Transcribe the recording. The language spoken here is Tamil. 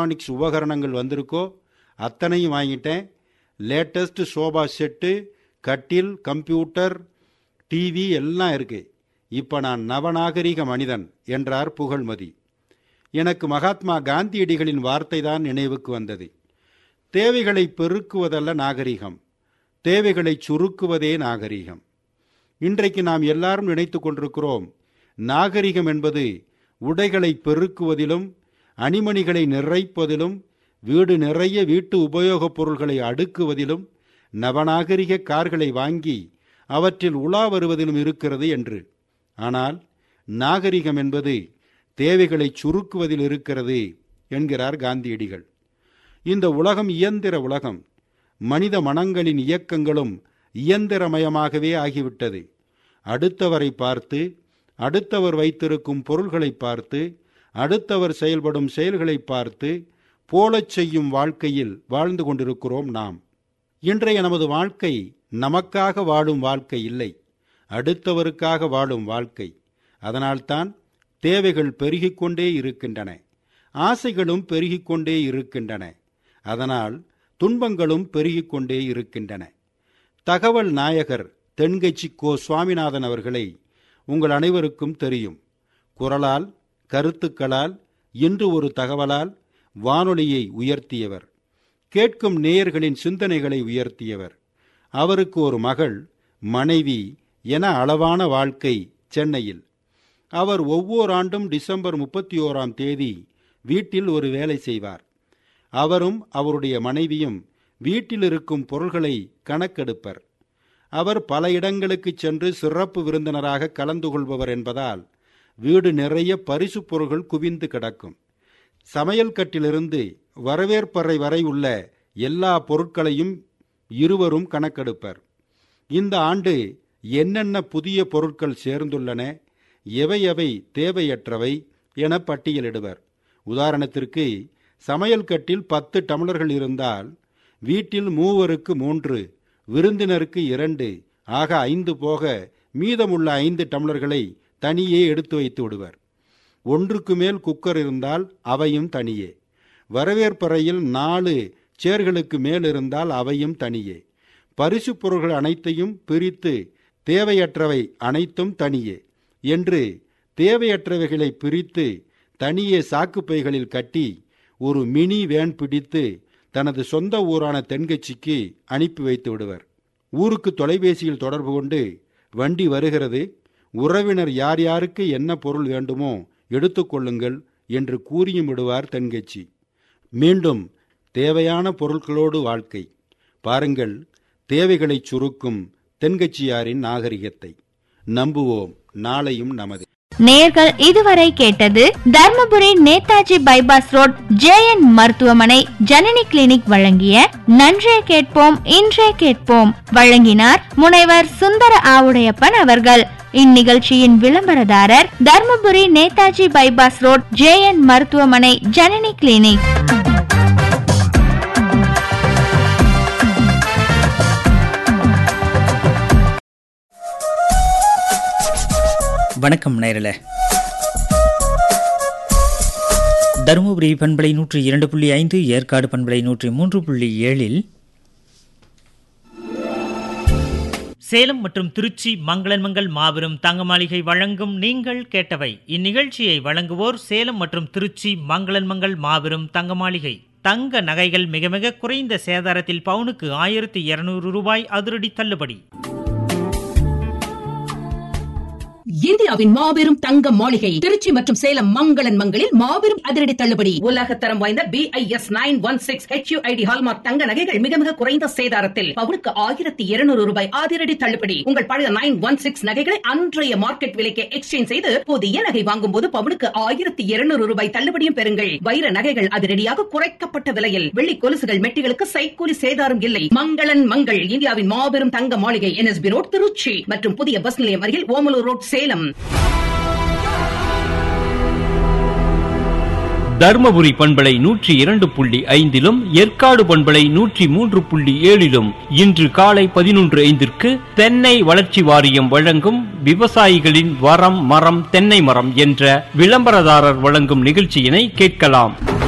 எலக்ட்ரானிக்ஸ் உபகரணங்கள் வந்திருக்கோ அத்தனையும் வாங்கிட்டேன் லேட்டஸ்ட் சோபா செட்டு கட்டில் கம்ப்யூட்டர் டிவி எல்லாம் இருக்கு இப்போ நான் நவநாகரிக மனிதன் என்றார் புகழ்மதி எனக்கு மகாத்மா காந்தியடிகளின் வார்த்தை தான் நினைவுக்கு வந்தது தேவைகளை பெருக்குவதல்ல நாகரிகம் தேவைகளை சுருக்குவதே நாகரிகம் இன்றைக்கு நாம் எல்லாரும் நினைத்து கொண்டிருக்கிறோம் நாகரிகம் என்பது உடைகளை பெருக்குவதிலும் அணிமணிகளை நிறைப்பதிலும் வீடு நிறைய வீட்டு உபயோகப் பொருள்களை அடுக்குவதிலும் நவநாகரிக கார்களை வாங்கி அவற்றில் உலா வருவதிலும் இருக்கிறது என்று ஆனால் நாகரிகம் என்பது தேவைகளை சுருக்குவதில் இருக்கிறது என்கிறார் காந்தியடிகள் இந்த உலகம் இயந்திர உலகம் மனித மனங்களின் இயக்கங்களும் இயந்திரமயமாகவே ஆகிவிட்டது அடுத்தவரை பார்த்து அடுத்தவர் வைத்திருக்கும் பொருள்களை பார்த்து அடுத்தவர் செயல்படும் செயல்களை பார்த்து போலச் செய்யும் வாழ்க்கையில் வாழ்ந்து கொண்டிருக்கிறோம் நாம் இன்றைய நமது வாழ்க்கை நமக்காக வாழும் வாழ்க்கை இல்லை அடுத்தவருக்காக வாழும் வாழ்க்கை அதனால்தான் தேவைகள் பெருகிக் கொண்டே இருக்கின்றன ஆசைகளும் பெருகிக் கொண்டே இருக்கின்றன அதனால் துன்பங்களும் பெருகிக் கொண்டே இருக்கின்றன தகவல் நாயகர் தென்கட்சி கோ சுவாமிநாதன் அவர்களை உங்கள் அனைவருக்கும் தெரியும் குரலால் கருத்துக்களால் இன்று ஒரு தகவலால் வானொலியை உயர்த்தியவர் கேட்கும் நேயர்களின் சிந்தனைகளை உயர்த்தியவர் அவருக்கு ஒரு மகள் மனைவி என அளவான வாழ்க்கை சென்னையில் அவர் ஒவ்வொரு ஆண்டும் டிசம்பர் முப்பத்தி ஓராம் தேதி வீட்டில் ஒரு வேலை செய்வார் அவரும் அவருடைய மனைவியும் வீட்டில் இருக்கும் பொருள்களை கணக்கெடுப்பர் அவர் பல இடங்களுக்கு சென்று சிறப்பு விருந்தினராக கலந்து கொள்பவர் என்பதால் வீடு நிறைய பரிசு பொருள்கள் குவிந்து கிடக்கும் சமையல் கட்டிலிருந்து வரவேற்பறை வரை உள்ள எல்லா பொருட்களையும் இருவரும் கணக்கெடுப்பர் இந்த ஆண்டு என்னென்ன புதிய பொருட்கள் சேர்ந்துள்ளன எவை எவை தேவையற்றவை என பட்டியலிடுவர் உதாரணத்திற்கு சமையல் கட்டில் பத்து டம்ளர்கள் இருந்தால் வீட்டில் மூவருக்கு மூன்று விருந்தினருக்கு இரண்டு ஆக ஐந்து போக மீதமுள்ள ஐந்து டம்ளர்களை தனியே எடுத்து வைத்து விடுவர் ஒன்றுக்கு மேல் குக்கர் இருந்தால் அவையும் தனியே வரவேற்பறையில் நாலு சேர்களுக்கு மேல் இருந்தால் அவையும் தனியே பரிசு பொருள்கள் அனைத்தையும் பிரித்து தேவையற்றவை அனைத்தும் தனியே என்று தேவையற்றவைகளை பிரித்து தனியே சாக்குப்பைகளில் கட்டி ஒரு மினி வேன் பிடித்து தனது சொந்த ஊரான தென்கட்சிக்கு அனுப்பி வைத்து விடுவர் ஊருக்கு தொலைபேசியில் தொடர்பு கொண்டு வண்டி வருகிறது உறவினர் யார் யாருக்கு என்ன பொருள் வேண்டுமோ எடுத்துக்கொள்ளுங்கள் என்று கூறியும் விடுவார் தென்கட்சி மீண்டும் தேவையான பொருட்களோடு வாழ்க்கை பாருங்கள் தேவைகளை சுருக்கும் தென்கட்சியாரின் நாகரிகத்தை நம்புவோம் நாளையும் நமது நேர்கள் இதுவரை கேட்டது Dharmapuri Netaji bypass road JN மருத்துவமனை ஜனனி கிளினிக் வழங்கிய நன்றே கேட்போம் இன்றே கேட்போம் வழங்கினார் முனைவர் சுந்தர ஆவுடையப்பன் அவர்கள் இந்நிகழ்ச்சியின் விளம்பரதாரர் Dharmapuri Netaji bypass road JN மருத்துவமனை ஜனனி கிளினிக் வணக்கம் நேரல தருமபுரி பண்பலை நூற்றி இரண்டு புள்ளி ஐந்து ஏற்காடு பண்பலை நூற்றி மூன்று புள்ளி ஏழில் சேலம் மற்றும் திருச்சி மங்களன்மங்கள் மாபெரும் தங்க மாளிகை வழங்கும் நீங்கள் கேட்டவை இந்நிகழ்ச்சியை வழங்குவோர் சேலம் மற்றும் திருச்சி மங்களன்மங்கள் மாபெரும் தங்க மாளிகை தங்க நகைகள் மிக மிக குறைந்த சேதாரத்தில் பவுனுக்கு ஆயிரத்தி இருநூறு ரூபாய் அதிரடி தள்ளுபடி இந்தியாவின் மாபெரும் தங்க மாளிகை திருச்சி மற்றும் சேலம் மங்களன் மங்களில் மாபெரும் அதிரடி தள்ளுபடி உலக தரம் வாய்ந்த B I S nine one six HUID hallmark தங்க நகைகள் மிக மிக குறைந்த சேதாரத்தில் பவுனுக்கு ஆயிரத்தி இருநூறு ரூபாய் அதிரடி தள்ளுபடி உங்கள் பழைய நைன் ஒன் சிக்ஸ் நகைகளை அன்றைய மார்க்கெட் விலைக்கு எக்ஸ்சேஞ்ச் செய்து புதிய நகை வாங்கும் போது பவுனுக்கு ஆயிரத்தி இருநூறு ரூபாய் தள்ளுபடியும் பெறுங்கள் வைர நகைகள் அதிரடியாக குறைக்கப்பட்ட விலையில் வெள்ளி கொலுசுகள் மெட்டிகளுக்கு சைக்கூலி சேதாரம் இல்லை மங்களன் மங்கள் இந்தியாவின் மாபெரும் தங்க மாளிகை என்எஸ்பி ரோட் திருச்சி மற்றும் புதிய பஸ் நிலையம் அருகில் ஓமலூர் ரோட் சேலம் தர்மபுரி பண்பலை நூற்றி இரண்டு புள்ளி ஐந்திலும் ஏற்காடு பண்பலை நூற்றி மூன்று புள்ளி ஏழிலும் இன்று காலை பதினொன்று ஐந்திற்கு தென்னை வளர்ச்சி வாரியம் வழங்கும் விவசாயிகளின் வரம் மரம் தென்னை மரம் என்ற விளம்பரதாரர் வழங்கும் நிகழ்ச்சியினை கேட்கலாம்